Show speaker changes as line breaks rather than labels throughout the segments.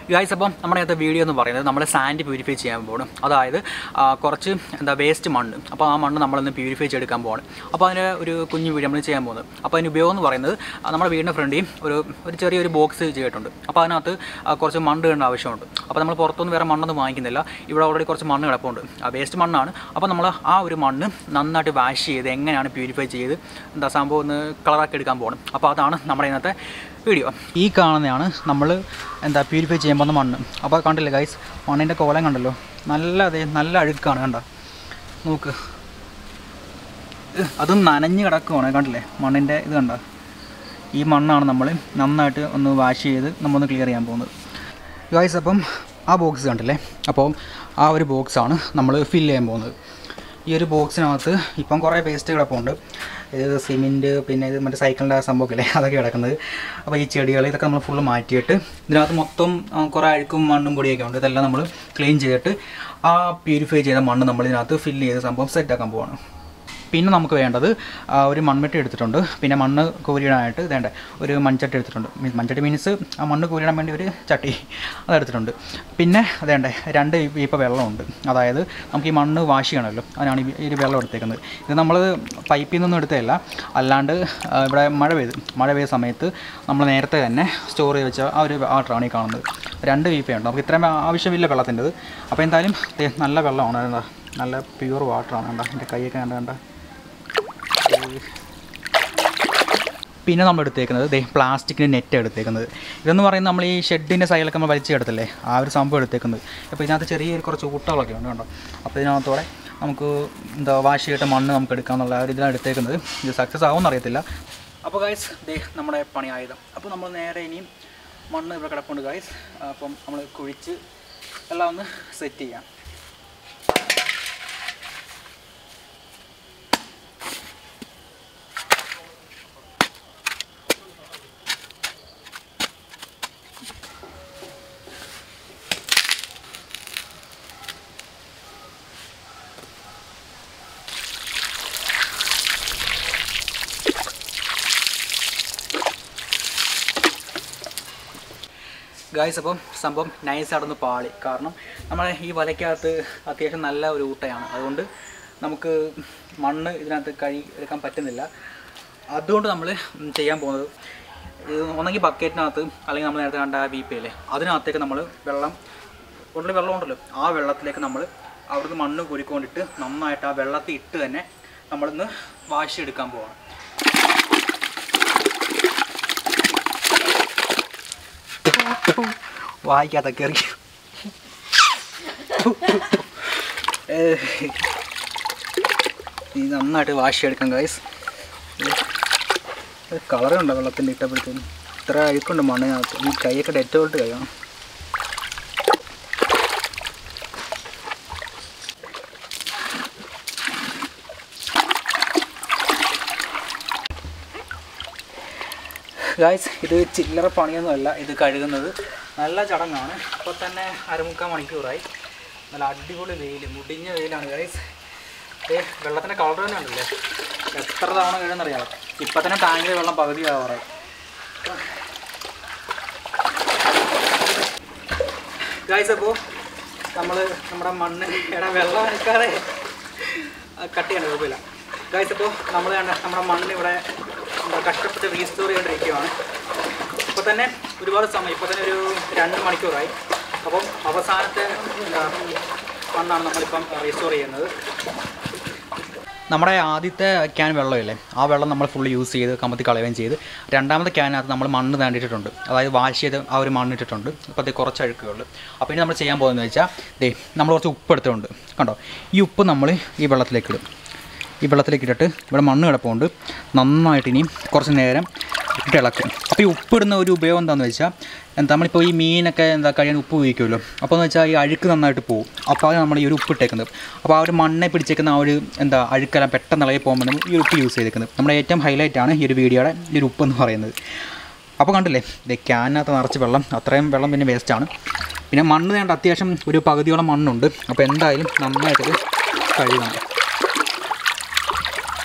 guys അപ്പം നമ്മുടെ അകത്തെ വീഡിയോ എന്ന് പറയുന്നത് നമ്മൾ സാൻഡ് പ്യൂരിഫൈ ചെയ്യാൻ പോകണം അതായത് ആ, കുറച്ച് എന്താ വേസ്റ്റ് മണ്ണ് അപ്പോൾ ആ മണ്ണ് നമ്മളൊന്ന് പ്യൂരിഫൈ ചെയ്തെടുക്കാൻ പോകണം അപ്പോൾ അതിന് ഒരു കുഞ്ഞു വീഡിയോ നമ്മൾ ചെയ്യാൻ പോകുന്നത് അപ്പോൾ അതിന് ഉപയോഗം എന്ന് പറയുന്നത് ആ, നമ്മുടെ വീടിൻ്റെ ഫ്രണ്ടിൽ ഒരു ഒരു ചെറിയൊരു ബോക്സ് ചെയ്തിട്ടുണ്ട് അപ്പോൾ അതിനകത്ത് ആ, കുറച്ച് മണ്ണ് ഇടേണ്ട ആവശ്യമുണ്ട് അപ്പോൾ നമ്മൾ പുറത്തൊന്നും വേറെ മണ്ണൊന്നും വാങ്ങിക്കുന്നില്ല ഇവിടെ ഓൾറെഡി കുറച്ച് മണ്ണ് കിടപ്പുണ്ട് ആ വേസ്റ്റ് മണ്ണാണ് അപ്പോൾ നമ്മൾ ആ ഒരു മണ്ണ് നന്നായിട്ട് വാഷ് ചെയ്ത് എങ്ങനെയാണ് പ്യൂരിഫൈ ചെയ്ത് എന്താ സംഭവം ഒന്ന് കളറാക്കി എടുക്കാൻ പോകണം അപ്പോൾ അതാണ് നമ്മുടെ ഇന്നത്തെ വീഡിയോ ഈ കാണുന്നതാണ് നമ്മൾ എന്താ പ്യൂരിഫൈ ചെയ്യാൻ പോകുന്ന മണ്ണ് അപ്പോൾ കണ്ടില്ലേ ഗൈസ് മണ്ണിൻ്റെ കോലം കണ്ടല്ലോ നല്ല അതെ നല്ല അഴുക്കാണ് കണ്ട നോക്ക് അത് നനഞ്ഞ് കിടക്കുവാണ് കണ്ടില്ലേ മണ്ണിൻ്റെ ഇത് കണ്ട ഈ മണ്ണാണ് നമ്മൾ നന്നായിട്ട് ഒന്ന് വാഷ് ചെയ്ത് നമ്മളൊന്ന് ക്ലിയർ ചെയ്യാൻ പോകുന്നത് ഗൈസ് അപ്പം ആ ബോക്സ് കണ്ടില്ലേ അപ്പോൾ ആ ഒരു ബോക്സാണ് നമ്മൾ ഫില്ല് ചെയ്യാൻ പോകുന്നത് ഈ ഒരു ബോക്സിനകത്ത് ഇപ്പം കുറേ വേസ്റ്റ് കിടപ്പുണ്ട് ഇത് സിമെൻറ്റ് പിന്നെ ഇത് മറ്റേ സൈക്കിളിൻ്റെ ആ സംഭവമൊക്കെ അല്ലേ അതൊക്കെ കിടക്കുന്നത് അപ്പോൾ ഈ ചെടികൾ ഇതൊക്കെ നമ്മൾ ഫുള്ള് മാറ്റിയിട്ട് ഇതിനകത്ത് മൊത്തം ആ, കുറേ അഴുക്കും മണ്ണും പൊടിയൊക്കെ ഉണ്ട് ഇതെല്ലാം നമ്മൾ ക്ലീൻ ചെയ്തിട്ട് ആ പ്യൂരിഫൈ ചെയ്ത മണ്ണ് നമ്മൾ ഇതിനകത്ത് ഫില്ല് ചെയ്ത സംഭവം സെറ്റാക്കാൻ പോവാണ് പിന്നെ നമുക്ക് വേണ്ടത് ആ, ഒരു മൺവെട്ടി എടുത്തിട്ടുണ്ട് പിന്നെ മണ്ണ് കോരിയിടാനായിട്ട് ഇതേണ്ട ഒരു മൺചട്ടി എടുത്തിട്ടുണ്ട് മീ- മൺചട്ടി മീൻസ് ആ മണ്ണ് കോരിയിടാൻ വേണ്ടി ഒരു ചട്ടി അതെടുത്തിട്ടുണ്ട് പിന്നെ അതേണ്ട രണ്ട് വീപ്പ വെള്ളമുണ്ട് അതായത് നമുക്ക് ഈ മണ്ണ് വാഷ് ചെയ്യണമല്ലോ അതിനാണ് ഈ ഈ ഒരു വെള്ളം എടുത്തേക്കുന്നത് ഇത് നമ്മൾ പൈപ്പിൽ നിന്നൊന്നും എടുത്തതല്ല അല്ലാണ്ട് ആ, ഇവിടെ മഴ പെയ്ത് മഴ പെയ്ത സമയത്ത് നമ്മൾ നേരത്തെ തന്നെ സ്റ്റോർ ചെയ്ത് വെച്ച ആ ഒരു വാട്ടറാണ് ഈ കാണുന്നത് രണ്ട് വീപ്പയുണ്ട് നമുക്ക് ഇത്രയും ആവശ്യമില്ല വെള്ളത്തിൻ്റെത് അപ്പോൾ എന്തായാലും ദേ നല്ല വെള്ളമാണ് എന്താ നല്ല പ്യൂർ വാട്ടറാണ് കണ്ട എൻ്റെ കൈയൊക്കെ കണ്ട കണ്ട പിന്നെ നമ്മൾ എടുത്തേക്കുന്നത് ദേ പ്ലാസ്റ്റിക്കിൻ്റെ നെറ്റ് എടുത്തേക്കുന്നത് ഇതെന്ന് പറയുന്നത് നമ്മൾ ഈ ഷെഡിൻ്റെ സൈഡിലൊക്കെ നമ്മൾ വലിച്ചു കിടത്തില്ലേ ആ ഒരു സംഭവം എടുത്തേക്കുന്നത് അപ്പോൾ ഇതിനകത്ത് ചെറിയ കുറച്ച് ഊട്ടകളൊക്കെ ഉണ്ട് കണ്ടോ അപ്പോൾ ഇതിനകത്തോടെ നമുക്ക് എന്താ വാഷ് ചെയ്തിട്ട് മണ്ണ് നമുക്ക് എടുക്കാമെന്നുള്ള ആ ഒരു ഇതിലാണ് എടുത്തേക്കുന്നത് ഇത് സക്സസ് ആവുമെന്ന് അറിയത്തില്ല അപ്പോൾ ഗായ്സ് ദേ നമ്മുടെ പണി ആയുധം അപ്പോൾ നമ്മൾ നേരെ ഇനിയും മണ്ണ് ഇവിടെ കിടപ്പുണ്ട് ഗായ്സ് അപ്പം നമ്മൾ കുഴിച്ച് എല്ലാം ഒന്ന് സെറ്റ് ചെയ്യാം ഗായ്സ് അപ്പം സംഭവം നൈസ് ആടന്ന് പാളി കാരണം നമ്മളെ ഈ വലയ്ക്കകത്ത് അത്യാവശ്യം നല്ല ഒരു ഊട്ടയാണ് അതുകൊണ്ട് നമുക്ക് മണ്ണ് ഇതിനകത്ത് കഴി എടുക്കാൻ പറ്റുന്നില്ല അതുകൊണ്ട് നമ്മൾ ചെയ്യാൻ പോകുന്നത് ഇത് ഒന്നെങ്കിൽ ബക്കറ്റിനകത്ത് അല്ലെങ്കിൽ നമ്മൾ നേരത്തെ കണ്ട ബി പി അല്ലേ അതിനകത്തേക്ക് നമ്മൾ വെള്ളം ഉള്ളിൽ വെള്ളം ഉണ്ടല്ലോ ആ വെള്ളത്തിലേക്ക് നമ്മൾ അവിടുന്ന് മണ്ണ് കുരുക്കൊണ്ടിട്ട് നന്നായിട്ട് ആ വെള്ളത്തിൽ ഇട്ട് തന്നെ നമ്മളിന്ന് വാശി എടുക്കാൻ പോവാണ് വായിക്കാത്ത കയറി ഈ നന്നായിട്ട് വാഷ് എടുക്കാം ഗൈസ് കളറുണ്ടോ വെള്ളത്തിൻ്റെ ഇട്ടപ്പോഴത്തേനും ഇത്ര അഴുക്കുണ്ട് മണ്ണിനകത്ത് ഈ കൈയൊക്കെ ഡെറ്റോട്ട് കഴിയണം ഗായ്സ് ഇത് ചില്ലറ പണിയൊന്നുമല്ല ഇത് കഴുകുന്നത് നല്ല ചടങ്ങാണ് ഇപ്പോൾ തന്നെ അരമുക്കാൽ മണിക്കൂറായി നല്ല അടിപൊളി വെയിൽ മുടിഞ്ഞ വെയിലാണ് ഗായ്സ് ഏ വെള്ളത്തിൻ്റെ കളർ തന്നെ ഉണ്ടല്ലേ എത്ര തവണ കഴുകുന്നറിയാമോ ഇപ്പം തന്നെ ടാങ്കിലെ വെള്ളം പകുതി ആവാറായി ഗായ്സ് അപ്പോൾ നമ്മൾ നമ്മുടെ മണ്ണ് എടാ വെള്ളം നനക്കാതെ കട്ട് ചെയ്യണ്ട കുഴപ്പമില്ല ഗായ്സ് അപ്പോൾ നമ്മൾ കണ്ട നമ്മുടെ മണ്ണ് ഇവിടെ എന്താ കഷ്ടപ്പെട്ട് റീസ്റ്റോർ ചെയ്തുകൊണ്ടിരിക്കുകയാണ് ഇപ്പോൾ തന്നെ ഒരുപാട് സമയം ഇപ്പോൾ തന്നെ ഒരു രണ്ട് മണിക്കൂറായി അപ്പം അവസാനത്തെ എന്താ മണ്ണാണ് നമ്മളിപ്പം റീസ്റ്റോർ ചെയ്യുന്നത് നമ്മുടെ ആദ്യത്തെ ക്യാൻ വെള്ളമില്ലേ ആ വെള്ളം നമ്മൾ ഫുള്ള് യൂസ് ചെയ്ത് കമത്തി കളയുകയും ചെയ്ത് രണ്ടാമത്തെ ക്യാനകത്ത് നമ്മൾ മണ്ണ് താണ്ടിട്ടിട്ടുണ്ട് അതായത് വാഷ് ചെയ്ത് ആ ഒരു മണ്ണ് ഇട്ടിട്ടുണ്ട് അപ്പോൾ അത് കുറച്ച് അഴുക്കുകൾ അപ്പോൾ ഇനി നമ്മൾ ചെയ്യാൻ പോകുന്നത് വെച്ചാൽ ദേ നമ്മൾ കുറച്ച് ഉപ്പ് എടുത്തിട്ടുണ്ട് കണ്ടോ ഈ ഉപ്പ് നമ്മൾ ഈ വെള്ളത്തിലേക്ക് ഇടും ഈ വെള്ളത്തിലേക്ക് ഇട്ടിട്ട് ഇവിടെ മണ്ണ് കിടപ്പുണ്ട് നന്നായിട്ട് ഇനി കുറച്ച് നേരം ഇട്ട് ഇളക്കും അപ്പോൾ ഈ ഉപ്പിടുന്ന ഒരു ഉപയോഗം എന്താണെന്ന് വെച്ചാൽ എന്താ നമ്മളിപ്പോൾ ഈ മീനൊക്കെ എന്താ കഴിയാൻ ഉപ്പ് ഉപയോഗിക്കുമല്ലോ അപ്പോൾ എന്ന് വെച്ചാൽ ഈ അഴുക്ക് നന്നായിട്ട് പോകും അപ്പോൾ അത് നമ്മൾ ഈ ഒരു ഉപ്പ് ഇട്ടേക്കുന്നത് അപ്പോൾ ആ ഒരു മണ്ണെ പിടിച്ചേക്കുന്ന ആ ഒരു എന്താ അഴുക്കെല്ലാം പെട്ടെന്ന് ഇളകി പോകുമ്പോൾ നമ്മൾ ഈ ഉപ്പ് യൂസ് ചെയ്തേക്കുന്നത് നമ്മുടെ ഏറ്റവും ഹൈലൈറ്റ് ആണ് ഈ ഒരു വീഡിയോയുടെ ഈ ഒരു ഉപ്പ് എന്ന് പറയുന്നത് അപ്പോൾ കണ്ടില്ലേ ഇത് ക്യാനകത്ത് നിറച്ച് വെള്ളം അത്രയും വെള്ളം പിന്നെ വേസ്റ്റാണ് പിന്നെ മണ്ണ് വേണ്ട അത്യാവശ്യം ഒരു പകുതിയോളം മണ്ണുണ്ട് അപ്പോൾ എന്തായാലും നന്നായിട്ടത് കഴുകണം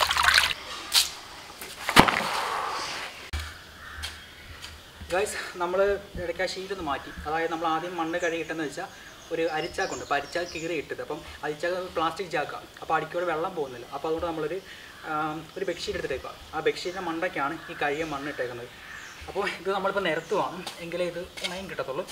ഗൈസ് നമ്മൾ നമ്മൾ ഇടയ്ക്ക് ആ ഷീറ്റ് ഒന്ന് മാറ്റി അതായത് നമ്മൾ ആദ്യം മണ്ണ് കഴുകിയിട്ടെന്ന് വെച്ചാൽ ഒരു അരിച്ചാക്കുണ്ട് അപ്പോൾ അരിച്ചാക്ക് കീറി ഇട്ടത് അപ്പം അരിച്ചാക്ക് പ്ലാസ്റ്റിക് ചാക്കാണ് അപ്പോൾ അടിക്കൂടെ വെള്ളം പോകുന്നില്ല അപ്പോൾ അതുകൊണ്ട് നമ്മളൊരു ആം, ഒരു ബെഡ്ഷീറ്റ് എടുത്തിട്ടേക്കുക ആ ബെഡ്ഷീറ്റിൻ്റെ മണ്ടയ്ക്കാണ് ഈ കഴുകിയ മണ്ണ് ഇട്ടേക്കുന്നത് അപ്പോൾ ഇത് നമ്മളിപ്പോൾ നിരത്തുവാണ് എങ്കിലേ ഇത് ഉണയും കിട്ടത്തുള്ളൂ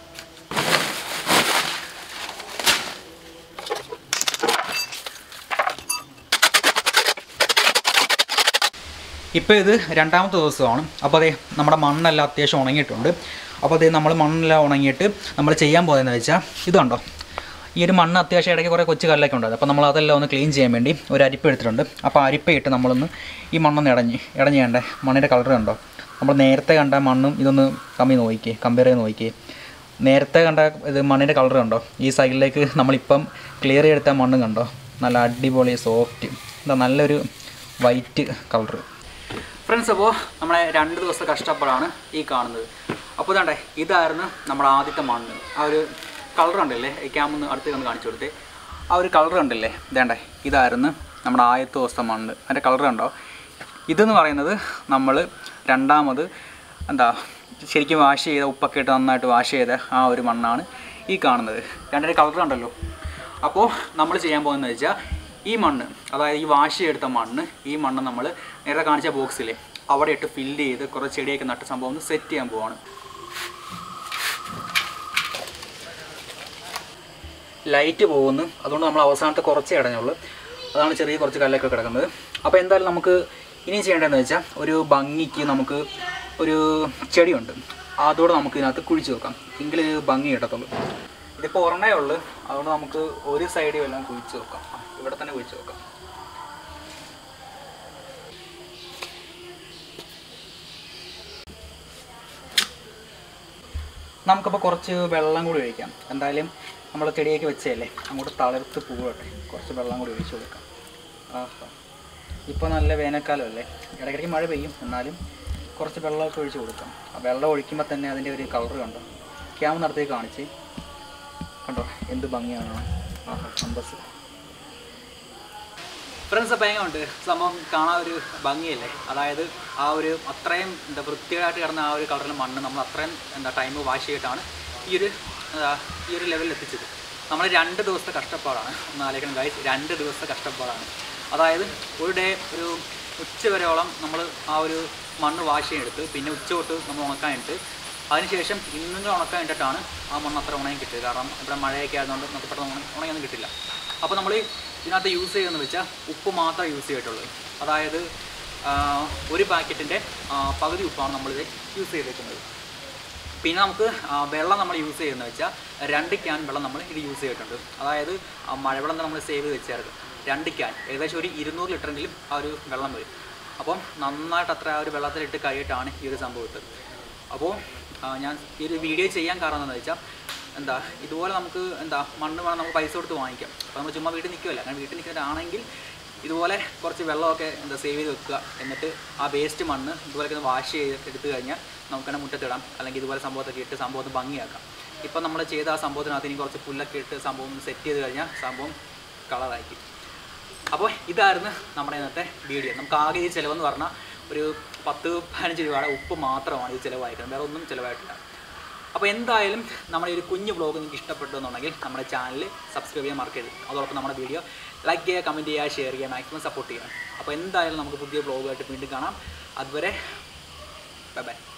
ഇപ്പോൾ ഇത് രണ്ടാമത്തെ ദിവസമാണ് അപ്പോൾ അതേ നമ്മുടെ മണ്ണെല്ലാം അത്യാവശ്യം ഉണങ്ങിയിട്ടുണ്ട് അപ്പോൾ അതേ നമ്മൾ മണ്ണെല്ലാം ഉണങ്ങിയിട്ട് നമ്മൾ ചെയ്യാൻ പോകുന്നതെന്ന് വെച്ചാൽ ഇത് കണ്ടോ ഈ ഒരു മണ്ണ് അത്യാവശ്യം ഇടയ്ക്ക് കുറേ കൊച്ചു കല്ലൊക്കെ ഉണ്ട് അപ്പോൾ നമ്മൾ അതെല്ലാം ഒന്ന് ക്ലീൻ ചെയ്യാൻ വേണ്ടി ഒരു അരിപ്പ എടുത്തിട്ടുണ്ട് അപ്പോൾ അരിപ്പയിട്ട് നമ്മളൊന്ന് ഈ മണ്ണൊന്ന് ഇടഞ്ഞ് ഇടഞ്ഞ് കണ്ടേ മണ്ണിൻ്റെ കളർ കണ്ടോ നമ്മൾ നേരത്തെ കണ്ട മണ്ണും ഇതൊന്ന് കമ്മി നോക്കിക്കേ കമ്പയർ ചെയ്ത് നോക്കിക്കേ നേരത്തെ കണ്ട ഇത് മണ്ണിൻ്റെ കളർ കണ്ടോ ഈ സൈഡിലേക്ക് നമ്മളിപ്പം ക്ലിയർ ചെയ്തെടുത്ത മണ്ണും കണ്ടോ നല്ല അടിപൊളി സോഫ്റ്റ് എന്താ നല്ലൊരു വൈറ്റ് കളർ ഫ്രണ്ട്സ് അപ്പോൾ നമ്മളെ രണ്ട് ദിവസത്തെ കഷ്ടപ്പാടാണ് ഈ കാണുന്നത് അപ്പോൾ ഇതാണ്ടേ ഇതായിരുന്നു നമ്മുടെ ആദ്യത്തെ മണ്ണ് ആ ഒരു കളർ കണ്ടില്ലേ ഈ ക്യാമ ഒന്ന് അടുത്ത് ഒന്ന് കാണിച്ചു കൊടുത്തേ ആ ഒരു കളർ കണ്ടില്ലേ ഇതേണ്ടേ ഇതായിരുന്നു നമ്മുടെ ആദ്യത്തെ ദിവസത്തെ മണ്ണ് അതിൻ്റെ കളർ കണ്ടോ ഇതെന്ന് പറയുന്നത് നമ്മൾ രണ്ടാമത് എന്താ ശരിക്കും വാഷ് ചെയ്ത ഉപ്പൊക്കെ ഇട്ട് നന്നായിട്ട് വാഷ് ചെയ്ത ആ ഒരു മണ്ണാണ് ഈ കാണുന്നത് രണ്ടിൻ്റെ കളർ കണ്ടല്ലോ അപ്പോൾ നമ്മൾ ചെയ്യാൻ പോകുന്നത് വെച്ചാൽ ഈ മണ്ണ് അതായത് ഈ വാഷ് ചെയ്തെടുത്ത മണ്ണ് ഈ മണ്ണ് നമ്മൾ നേരത്തെ കാണിച്ച ബോക്സിലെ അവിടെ ഇട്ട് ഫില്ല് ചെയ്ത് കുറച്ച് ചെടിയൊക്കെ നട്ട് സംഭവം ഒന്ന് സെറ്റ് ചെയ്യാൻ പോവാണ് ലൈറ്റ് പോകുന്നു അതുകൊണ്ട് നമ്മൾ അവസാനത്തെ കുറച്ചേ ഇടഞ്ഞുള്ളൂ അതാണ് ചെറിയ കുറച്ച് കല്ലൊക്കെ കിടക്കുന്നത് അപ്പോൾ എന്തായാലും നമുക്ക് ഇനി ചെയ്യേണ്ടതെന്ന് വെച്ചാൽ ഒരു ഭംഗിക്ക് നമുക്ക് ഒരു ചെടിയുണ്ട് അതോടെ നമുക്ക് ഇതിനകത്ത് കുഴിച്ച് വെക്കാം എങ്കിലേ ഇത് ഭംഗി കിട്ടത്തുള്ളൂ ഇതിപ്പോൾ ഒരെണ്ണേ ഉള്ളൂ അതുകൊണ്ട് നമുക്ക് ഒരു സൈഡിൽ എല്ലാം കുഴിച്ച് വെക്കാം ഇവിടെ തന്നെ കുഴിച്ച് വെക്കാം നമുക്കപ്പോൾ കുറച്ച് വെള്ളം കൂടി ഒഴിക്കാം എന്തായാലും നമ്മൾ ചെടിയൊക്കെ വെച്ചതല്ലേ അങ്ങോട്ട് തളർത്ത് പോകട്ടെ കുറച്ച് വെള്ളം കൂടി ഒഴിച്ച് കൊടുക്കാം ആഹാ ഇപ്പോൾ നല്ല വേനൽക്കാലമല്ലേ ഇടയ്ക്കിടയ്ക്ക് മഴ പെയ്യും എന്നാലും കുറച്ച് വെള്ളമൊക്കെ ഒഴിച്ച് കൊടുക്കാം ആ വെള്ളം ഒഴിക്കുമ്പോൾ തന്നെ അതിൻ്റെ ഒരു കളർ കണ്ടോ ക്യാമ നടത്തി കാണിച്ച് കണ്ടോ എന്ത് ഭംഗിയാണ് ആഹാ അമ്പസ് ഫ്രണ്ട്സ് അപ്പോൾ എങ്ങനെയുണ്ട് സംഭവം കാണാൻ ഒരു ഭംഗിയല്ലേ അതായത് ആ ഒരു അത്രയും എന്താ വൃത്തിയായിട്ട് കിടന്ന ആ ഒരു കളറിൽ മണ്ണ് നമ്മൾ അത്രയും എന്താ ടൈം വാഷ് ചെയ്തിട്ടാണ് ഈ ഒരു എന്താ ഈ ഒരു ലെവലിൽ എത്തിച്ചത് നമ്മൾ രണ്ട് ദിവസത്തെ കഷ്ടപ്പാടാണ് ഒന്ന് ആലോചിക്കണം ഗൈസ് രണ്ട് ദിവസത്തെ കഷ്ടപ്പാടാണ് അതായത് ഒരു ഡേ ഒരു ഉച്ച വരെയോളം നമ്മൾ ആ ഒരു മണ്ണ് വാഷ് ചെയ്തെടുത്ത് പിന്നെ ഉച്ച തൊട്ട് നമ്മൾ ഉണക്കാനിട്ട് അതിനുശേഷം ഇന്നും ഉണക്കാൻ ഇട്ടിട്ടാണ് ആ മണ്ണ് അത്ര ഉണങ്ങി കിട്ടിയത് കാരണം ഇവിടെ മഴയൊക്കെ ആയതുകൊണ്ട് നമുക്ക് പെട്ടെന്ന് ഉണ- ഉണങ്ങിയൊന്നും കിട്ടില്ല അപ്പോൾ നമ്മൾ ഇതിനകത്ത് യൂസ് ചെയ്യുന്നത് വെച്ചാൽ ഉപ്പ് മാത്രമേ യൂസ് ചെയ്തിട്ടുള്ളൂ അതായത് ആ, ഒരു പാക്കറ്റിൻ്റെ പകുതി ഉപ്പാണ് നമ്മളിത് യൂസ് ചെയ്തേക്കുന്നത് പിന്നെ നമുക്ക് ആ, വെള്ളം നമ്മൾ യൂസ് ചെയ്യുന്നത് വെച്ചാൽ രണ്ട് ക്യാൻ വെള്ളം നമ്മൾ ഇത് യൂസ് ചെയ്തിട്ടുണ്ട് അതായത് ആ മഴവെള്ളം തന്നെ നമ്മൾ സേവ് ചെയ്ത് വെച്ചായിരുന്നു രണ്ട് ക്യാൻ ഏകദേശം ഒരു ഇരുന്നൂറ് ലിറ്ററെങ്കിലും ആ ഒരു വെള്ളം വരും അപ്പം നന്നായിട്ട് അത്ര ആ ഒരു വെള്ളത്തിലിട്ട് കഴിയിട്ടാണ് ഈ ഒരു സംഭവം ഇട്ടത് അപ്പോൾ ആ, ഞാൻ ഈ ഒരു വീഡിയോ ചെയ്യാൻ കാരണം എന്താണെന്ന് വെച്ചാൽ എന്താ ഇതുപോലെ നമുക്ക് എന്താ മണ്ണ് വേണം നമുക്ക് പൈസ കൊടുത്ത് വാങ്ങിക്കാം അപ്പോൾ നമ്മൾ ചുമ്മാ വീട്ടിൽ നിൽക്കുമല്ല കാരണം വീട്ടിൽ നിൽക്കുന്നവരാണെങ്കിൽ ഇതുപോലെ കുറച്ച് വെള്ളമൊക്കെ എന്താ സേവ് ചെയ്ത് വെക്കുക എന്നിട്ട് ആ വേസ്റ്റ് മണ്ണ് ഇതുപോലെയൊക്കെ ഒന്ന് വാഷ് ചെയ്ത് എടുത്തു കഴിഞ്ഞാൽ നമുക്ക് തന്നെ മുറ്റത്തിടാം അല്ലെങ്കിൽ ഇതുപോലെ സംഭവത്തൊക്കെ ഇട്ട് സംഭവത്തെ ഭംഗിയാക്കാം ഇപ്പം നമ്മൾ ചെയ്ത ആ സംഭവത്തിനകത്ത് ഇനി കുറച്ച് പുല്ലൊക്കെ ഇട്ട് സംഭവം സെറ്റ് ചെയ്ത് കഴിഞ്ഞാൽ സംഭവം കളറായിരിക്കും അപ്പോൾ ഇതായിരുന്നു നമ്മുടെ ഇന്നത്തെ വീഡിയോ നമുക്ക് ആകെ ഈ ചിലവെന്ന് പറഞ്ഞാൽ ഒരു പത്ത് പതിനഞ്ച് രൂപയുടെ ഉപ്പ് മാത്രമാണ് ഇത് ചിലവായിരിക്കുന്നത് വേറെ ഒന്നും ചിലവായിട്ടില്ല അപ്പോൾ എന്തായാലും നമ്മുടെ ഈ ഒരു കുഞ്ഞു വ്ളോഗ് നിങ്ങൾക്ക് ഇഷ്ടപ്പെട്ടു എന്നുണ്ടെങ്കിൽ നമ്മുടെ ചാനൽ സബ്സ്ക്രൈബ് ചെയ്യാൻ മറക്കരുത് അതോടൊപ്പം നമ്മുടെ വീഡിയോ ലൈക്ക് ചെയ്യുക കമൻറ്റ് ചെയ്യുക ഷെയർ ചെയ്യുക മാക്സിമം സപ്പോർട്ട് ചെയ്യുക അപ്പോൾ എന്തായാലും നമുക്ക് പുതിയ വ്ളോഗായിട്ട് വീണ്ടും കാണാം അതുവരെ ബൈ ബൈ